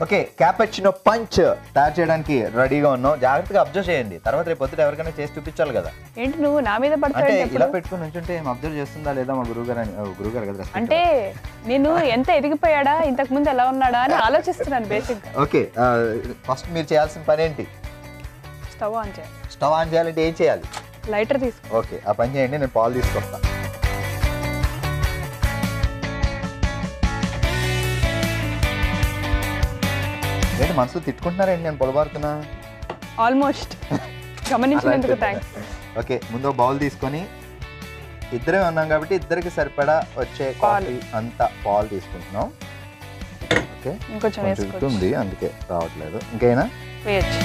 Okay క్యాపచ్చినో punch తయారు చేయడానికి రెడీగా ఉన్నాం జాగ్రత్తగా అబ్జర్వ్ చేయండి తర్వాత రేపు పొద్దుట ఎవరికైనా చేసి చూపించాలి కదా ఏంటి నువ్వు నా మీద అంటే పడతావు ఇలా పెట్టుకుని నుంచుంటే అబ్జర్వ్ చేస్తుందా లేదా మా గురువు గారు గురువు గారు కదా respect అంటే నేను ఎంత ఎదిగిపోయాడా ఇంతకు ముందు ఎలా ఉన్నాడా అని ఆలోచిస్తున్నాను బేసిక్ గా ఓకే ఫస్ట్ మీరు చేయాల్సిన పని ఏంటి స్టవ్ ఆన్ చేయాలి స్టవ్ ఆన్ చేయాలంటే ఏం చేయాలి లైటర్ తీసుకో ఓకే ఆ పని చేయండి నేను పాలు తీసుకొస్తా ఏంటి మనసులో తిట్టుకుంటున్నారేంటి నేను పొలబారుతున్నా ఆల్మోస్ట్ గమనించినందుకు అలాంటిది. థ్యాంక్స్ ఓకే ముందు బౌల్ తీసుకొని ఇద్దరే ఉన్నాం కాబట్టి ఇద్దరికి సరిపడా వచ్చే పాలు. కాఫీ అంతా పాలు తీసుకుంటున్నాం ఓకే ఇంకొంచెం కొంచెం వేసుకోవచ్చు ఇస్తుంది అందుకే రావట్లేదు ఇంకైనా వేయచ్చు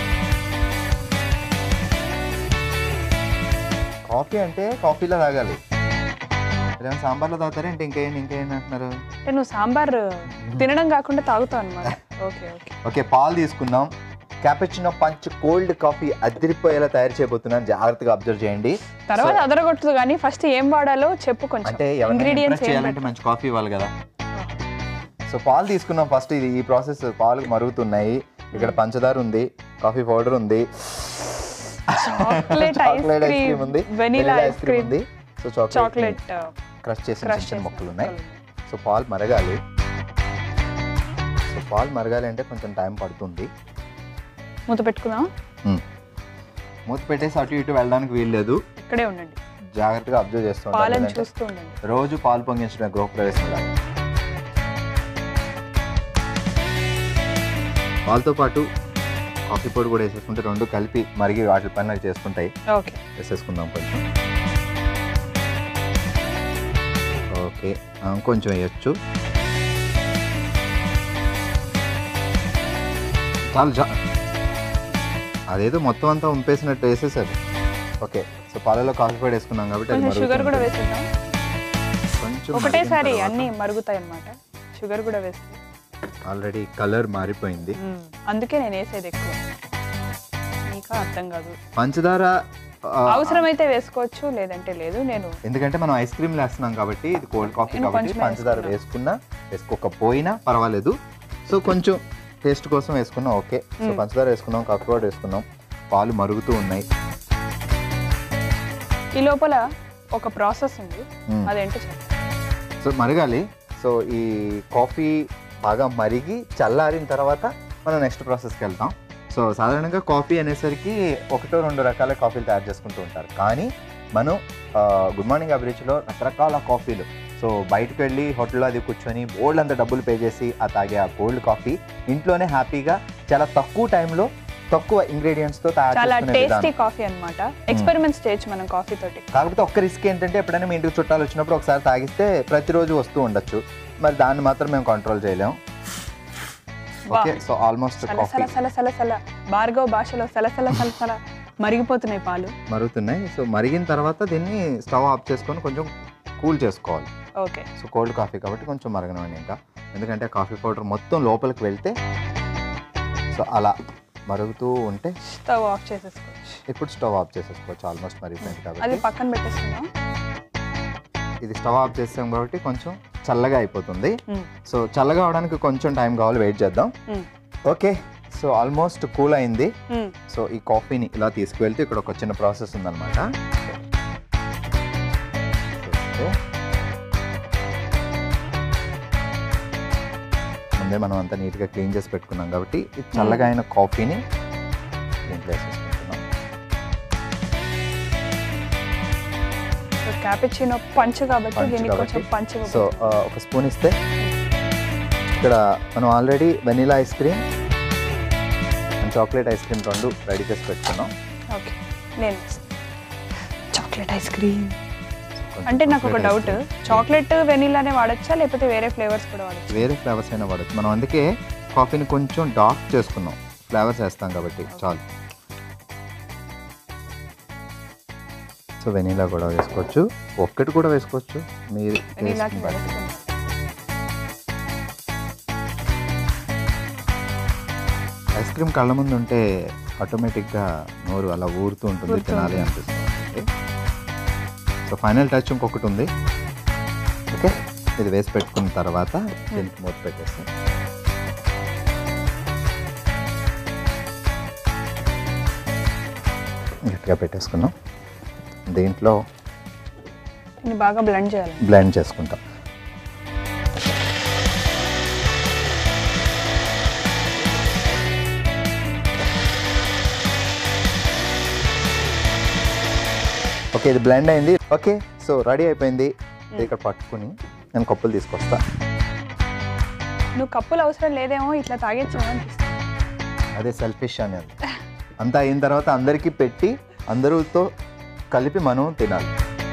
కాఫీ అంటే కాఫీలో తాగాలి ఏదైనా సాంబార్లో తాగుతారా అంటే ఇంకేంటి ఇంకేంటి అంటున్నారు అంటే నువ్వు సాంబార్ తినడం కాకుండా తాగుతావు అనమాట ఓకే ఓకే ఓకే పాలు తీసుకుందాం క్యాపెచినో పంచ్ కోల్డ్ కాఫీ అదిరిపోయేలా తయారు చేయబోతున్నాను జాగ్రత్తగా అబ్జర్వ్ చేయండి తర్వాత అదరగొట్టదు కానీ ఫస్ట్ ఏం వాడాలో చెప్పు కొంచెం అంటే ఎవరైనా ఇంగ్రీడియంట్స్ impress ఏం చేయాలంటే మంచి కాఫీ ఇవ్వాలి కదా సో పాలు తీసుకున్నాం ఫస్ట్ ఇది ఈ ప్రాసెస్ పాలు మరుగుతున్నాయి ఇక్కడ పంచదార ఉంది కాఫీ పౌడర్ ఉంది chocolate ice chocolate ice cream cream ఉంది వెనీలా ఐస్ క్రీమ్ ఉంది సో చాక్లెట్ చాక్లెట్ క్రష్ చేసిన క్రష్ చిన్న చిన్న ముక్కలు ఉన్నాయి చేసిన సో పాలు మరగాలి సో పాలు మరగాలి అంటే కొంచెం టైం పడుతుంది మూత పెట్టుకుందాం మూత పెట్టేసి అటు ఇటు వెళ్ళడానికి వీల్లేదు ఇక్కడే ఉండండి జాగ్రత్తగా అబ్జర్వ్ చేస్తూ ఉండాలి. పాలను లేదంటే చూస్తూ ఉండండి రోజు పాలు పొంగించడం గృహప్రవేశం లాగా పాలతో పాటు కాఫీ పొడి కూడా వేసేసుకుంటే రెండు కలిపి మరిగి వాటి పని అవి చేసుకుంటాయి ఓకే వేసేసుకుందాం కొంచెం ఓకే ఆ, కొంచెం వేయచ్చు చాలు చా అదేదో మొత్తం అంతా ఉంపేసినట్టు వేసేసారు ఓకే సో పాలలో కాఫీ పొడి వేసుకున్నాం కాబట్టి అది కొంచెం షుగర్ కూడా మరుగుతుంది. వేసేద్దాం కొంచెం ఒకటేసారి మరిగిన అన్ని మరుగుతాయి అన్నమాట షుగర్ కూడా వేస్తే ఆల్రెడీ కలర్ మారిపోయింది మ్మ్. అందుకే నేను వేసేది ఎక్కువ నీకు అర్థం కాదు పంచదార ఆ, అవసరమైతే వేసుకోవచ్చు లేదంటే లేదు నేను ఎందుకంటే మనం ఐస్ క్రీమ్ వేస్తున్నాం కాబట్టి ఇది కోల్డ్ కాఫీ నేను కాబట్టి కొంచెమే పంచదార వేసుకున్నా. వేసుకున్నా వేసుకోకపోయినా పర్వాలేదు సో కొంచెం టేస్ట్ కోసం వేసుకున్నాం ఓకే సో మ్మ్. పంచదార వేసుకున్నాం కాఫీ పౌడర్ వేసుకున్నాం పాలు మరుగుతూ ఉన్నాయి ఈ లోపల ఒక ప్రాసెస్ ఉంది మ్మ్. అదేంటో చెప్పు సో మరగాలి సో ఈ కాఫీ బాగా మరిగి చల్లారిన తర్వాత మనం నెక్స్ట్ ప్రాసెస్కి వెళ్తాం సో సాధారణంగా కాఫీ అనేసరికి ఒకటో రెండు రకాల కాఫీలు తయారు చేసుకుంటూ ఉంటారు కానీ మనం ఆ, గుడ్ మార్నింగ్ అభిరుచిలో రకరకాల కాఫీలు సో బయటకు వెళ్ళి హోటల్లో అది కూర్చొని బోల్డ్ అంత డబ్బులు పే చేసి ఆ తాగే ఆ కోల్డ్ కాఫీ ఇంట్లోనే హ్యాపీగా చాలా తక్కువ టైంలో తక్కువ ingredients తో తయారు చాలా చేసుకునే టేస్టీ విధానం కాఫీ అన్నమాట ఎక్స్పెరిమెంట్స్ చేయొచ్చు మనం కాఫీ తోటి కాకపోతే ఒక్క రిస్క్ ఏంటంటే ఎప్పుడైనా మీ ఇంటికి చుట్టాలు వచ్చినప్పుడు ఒకసారి తాగిస్తే ప్రతిరోజు వస్తూ ఉండొచ్చు మరి దాన్ని మాత్రం మేము కంట్రోల్ చేయలేం వా. ఓకే సో ఆల్మోస్ట్ సల కాఫీ సల సల సల సల భార్గవ్ భాషలో సల సల సల సల మరిగిపోతున్నాయి పాలు మరుగుతున్నాయి సో మరిగిన తర్వాత దీన్ని స్టవ్ ఆఫ్ చేసుకొని కొంచెం కూల్ చేసుకోవాలి ఓకే సో కోల్డ్ కాఫీ కాబట్టి కొంచెం మరగనివ్వండి ఇంకా ఎందుకంటే కాఫీ పౌడర్ మొత్తం లోపలికి వెళ్తే సో అలా మరుగుతూ ఉంటే స్టవ్ ఆఫ్ చేసేసుకోవచ్చు ఇప్పుడు స్టవ్ ఆఫ్ చేసేసుకోవచ్చు ఆల్మోస్ట్ మరిగిపోయింది అది కాబట్టి పక్కన పెట్టేసుకుందాం ఇది స్టవ్ ఆఫ్ చేసాం కాబట్టి కొంచెం చల్లగా అయిపోతుంది మ్మ్. సో చల్లగా అవడానికి కొంచెం టైం కావాలి వెయిట్ చేద్దాం మ్మ్. ఓకే సో ఆల్మోస్ట్ కూల్ అయింది మ్మ్. సో ఈ కాఫీని ఇలా తీసుకువెళ్తే ఇక్కడ ఒక చిన్న ప్రాసెస్ ఉందన్నమాట చేస్తే ముందే మనం అంతా నీట్గా క్లీన్ చేసి పెట్టుకున్నాం కాబట్టి ఈ చల్లగా అయిన కాఫీని దీంట్లో వేసేసుకుంటున్నాం సో క్యాపిచినో పంచ్ కాబట్టి పంచ్ దీనికి కొంచెం కాబట్టి. పంచ్ సో ఆ, ఒక స్పూన్ ఇస్తే ఇక్కడ మనం already vanilla ice cream and chocolate ice cream రెండు రెడీ చేసి పెట్టుకున్నాం ఓకే నేను చాక్లెట్ ఐస్ క్రీమ్ కొంచెం అంటే నాకు ఒక chocolate ice doubt cream. Chocolate వెనీలానే వాడచ్చా లేకపోతే వేరే ఫ్లేవర్స్ కూడా వాడచ్చా వేరే ఫ్లేవర్స్ అయినా వాడచ్చు మనం అందుకే కాఫీని కొంచెం డార్క్ చేసుకున్నాం ఫ్లేవర్స్ వేస్తాం కాబట్టి చాలు సో వెనీలా కూడా వేసుకోవచ్చు ఒక్కటి కూడా వేసుకోవచ్చు మీరు వెనీలాకి taste ని బట్టి. ఐస్ క్రీమ్ కళ్ళ ముందు ఉంటే ఆటోమేటిక్గా నోరు అలా ఊరుతూ ఉంటుంది ఊరుతూ తినాలి ఉంటుంది. అనిపిస్తుంది సో ఫైనల్ టచ్ ఇంకొకటి ఉంది ఓకే ఇది వేసి పెట్టుకున్న తర్వాత దీనికి మూత పెట్టేసి గట్టిగా పెట్టేసుకున్నాం దీంట్లో దీన్ని బాగా బ్లెండ్ చేయాలి బ్లెండ్ చేసుకుంటాం ఓకే ఇది బ్లెండ్ అయింది ఓకే సో రెడీ అయిపోయింది ఇది ఇక్కడ పట్టుకుని నేను కప్పులు తీసుకొస్తా నువ్వు కప్పులు అవసరం లేదేమో ఇట్లా తాగేచ్చేమో అనిపిస్తుంది అదే సెల్ఫిష్ అనేది అంతా అయిన తర్వాత అందరికీ పెట్టి అందరితో కలిపి మనం తినాలి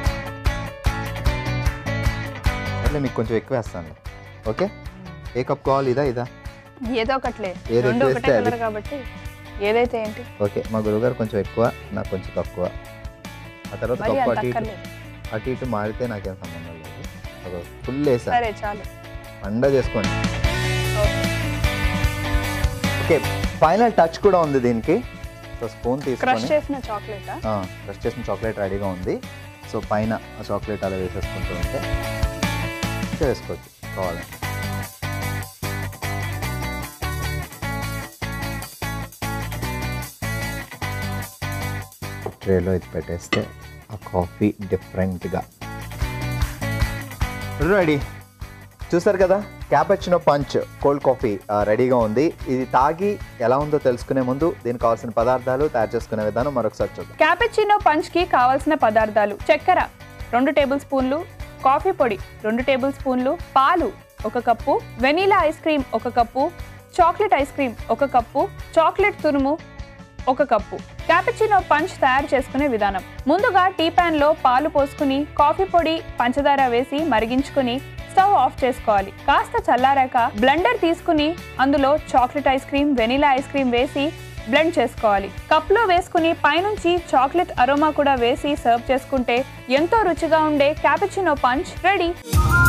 సర్లే మీకు కొంచెం ఎక్కువ వేస్తాను ఓకే ఏ కప్ కావాలి ఇదా ఇదా ఏదో ఒకట్లే ఏది రెండు ఎక్కువ ఒకటే వేస్తే అది. కలర్ కాబట్టి ఏదైతే ఏంటి ఓకే మా గురువుగారు కొంచెం ఎక్కువ నాకు కొంచెం తక్కువ ఆ తర్వాత మరి కప్పు అంత అటు ఇటు అక్కర్లేదు అటు ఇటు మారితే నాకేం సంబంధం లేదు ఒక ఫుల్ వేసా సరే చాలు పండ చేసుకోండి ఓకే. ఓకే ఫైనల్ టచ్ కూడా ఉంది దీనికి సో స్పూన్ క్రష్ తీసుకొని చేసిన చాక్లెటా క్రష్ చేసిన చాక్లెట్ రెడీగా ఉంది సో పైన ఆ చాక్లెట్ అలా వేసేసుకుంటూ ఉంటే ఇంకా వేసుకోవచ్చు కావాలంటే ట్రేలో ఇది పెట్టేస్తే ఆ కాఫీ డిఫరెంట్గా రెడీ చూసారు కదా క్యాపచ్చినో పంచ్ కోల్డ్ కాఫీ ఆ, రెడీగా ఉంది ఇది తాగి ఎలా ఉందో తెలుసుకునే ముందు దీనికి కావాల్సిన పదార్థాలు తయారు చేసుకునే విధానం మరొకసారి చూద్దాం క్యాపెచినో పంచ్ కి కావాల్సిన పదార్థాలు చక్కెర రెండు టేబుల్ స్పూన్లు కాఫీ పొడి రెండు టేబుల్ స్పూన్లు పాలు ఒక కప్పు వెనీలా ఐస్ క్రీమ్ ఒక కప్పు చాక్లెట్ ఐస్ క్రీమ్ ఒక కప్పు చాక్లెట్ తురుము ఒక కప్పు క్యాపుచినో పంచ్ తయారు చేసుకునే విధానం ముందుగా టీ పాన్ లో పాలు పోసుకుని కాఫీ పొడి పంచదార వేసి మరిగించుకుని స్టవ్ ఆఫ్ చేసుకోవాలి కాస్త చల్లారాక బ్లెండర్ తీసుకుని అందులో chocolate ice cream vanilla ice cream వేసి బ్లెండ్ చేసుకోవాలి కప్ లో వేసుకుని పైనుంచి చాక్లెట్ అరోమా కూడా వేసి సర్వ్ చేసుకుంటే ఎంతో రుచిగా ఉండే క్యాపుచినో పంచ్ రెడీ